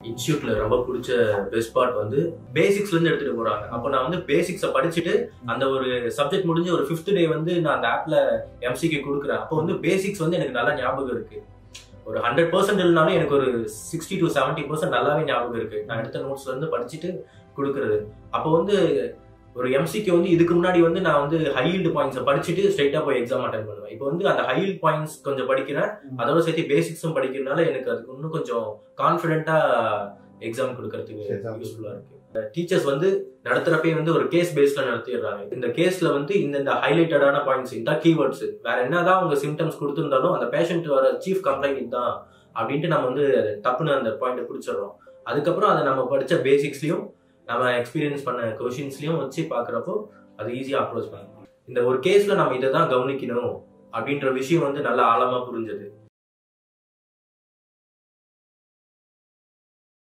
இன்ஸ்டியூட்ல ரொம்ப பிடிச்ச best part வந்து பேசிக்ஸ்ல இருந்து எடுத்துட்டு போறாங்க அப்போ நான் வந்து பேசிக்ஸை படிச்சுட்டு அந்த ஒரு சப்ஜெக்ட் முடிஞ்சு ஒரு ஃபிஃப்த் டே வந்து நான் அந்த ஆப்ல எம்சிக்கு கொடுக்குறேன் அப்போ வந்து பேசிக்ஸ் வந்து எனக்கு நல்லா ஞாபகம் இருக்கு ஒரு ஹண்ட்ரட் பர்சன்ட் இல்லைனாலும் எனக்கு ஒரு சிக்ஸ்டி டு செவன்ட்டி பர்சன்ட் நல்லாவே ஞாபகம் இருக்கு நான் எடுத்த நோட்ஸ்ல இருந்து படிச்சுட்டு கொடுக்கறது அப்போ வந்து ஒரு எம்சிக்கு வந்து இதுக்கு முன்னாடி வந்து நான் வந்து ஹைல்டு பாயிண்ட்ஸை படிச்சுட்டு ஸ்ட்ரைட்டா போய் எக்ஸாம் அட்டன் பண்ணுவேன் இப்போ வந்து அந்த ஹைல்டு பாயிண்ட்ஸ் கொஞ்சம் படிக்கிறேன் அதோட சேர்த்து பேசிக்ஸும் படிக்கிறதுனால எனக்கு அதுக்கு இன்னும் கொஞ்சம் கான்ஃபிடென்ட்டா எக்ஸாம் கொடுக்கறதுக்கு Exam. யூஸ்ஃபுல்லா இருக்கு டீச்சர்ஸ் வந்து நடத்துறப்பே வந்து ஒரு கேஸ் பேஸ்ல நடத்திடுறாங்க இந்த கேஸ்ல வந்து இந்த ஹைலைட்டடான பாயிண்ட்ஸ் இதான் கீவேர்ட்ஸ் வேற என்னதான் அவங்க சிம்டம்ஸ் கொடுத்திருந்தாலும் அந்த பேஷண்ட் வர சீஃப் கம்ப்ளைண்ட் இதுதான் அப்படின்ட்டு நம்ம வந்து டப்புன்னு அந்த பாயிண்ட்டை பிடிச்சிடுறோம் அதுக்கப்புறம் அதை நம்ம படிச்ச பேசிக்ஸ்லயும் நம்ம எக்ஸ்பீரியன்ஸ் பண்ண கொஷின்ஸ்லயும் வச்சு பாக்குறப்போ அது ஈஸியா அப்ரோச் பண்ணலாம் இந்த ஒரு கேஸ்ல நம்ம இதை தான் கவனிக்கணும் அப்படின்ற விஷயம் வந்து நல்லா ஆழமா புரிஞ்சது